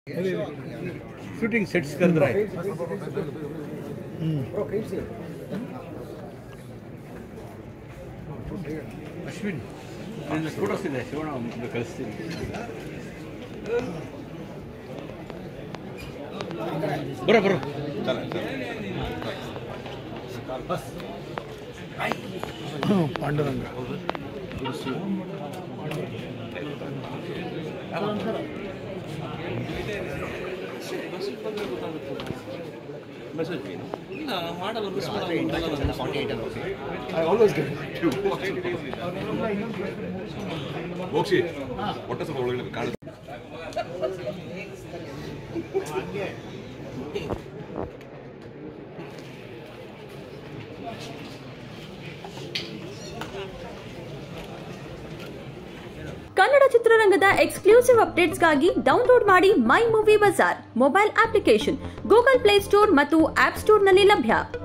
shooting sets ಕರೆದ್ರೆ ಅಶ್ವಿನ್ ನನ್ನ photos ಇದೆ ಶಿವಣ್ಣ ಒಂದು ಕಳಿಸ್ತೀನಿ ಬರೋ ಬರೋ ಪಾಂಡುರಂಗ ಐ ಆಲ್ವೇಸ್ ಗೆಟ್ ಮೋಕ್ಷಿ ಹೊಟ್ಟೆ ಸ್ವಲ್ಪ ಒಳಗಡೆ ಕಾಳು ಕನ್ನಡ ಚಿತ್ರರಂಗದ ಎಕ್ಸ್ಕ್ಲೂಸಿವ್ ಅಪ್ಡೇಟ್ಸ್ಗಾಗಿ ಡೌನ್ಲೋಡ್ ಮಾಡಿ My Movie Bazaar mobile application Google Play Store ಮತ್ತು ಆಪ್ ಸ್ಟೋರ್ನಲ್ಲಿ ಲಭ್ಯ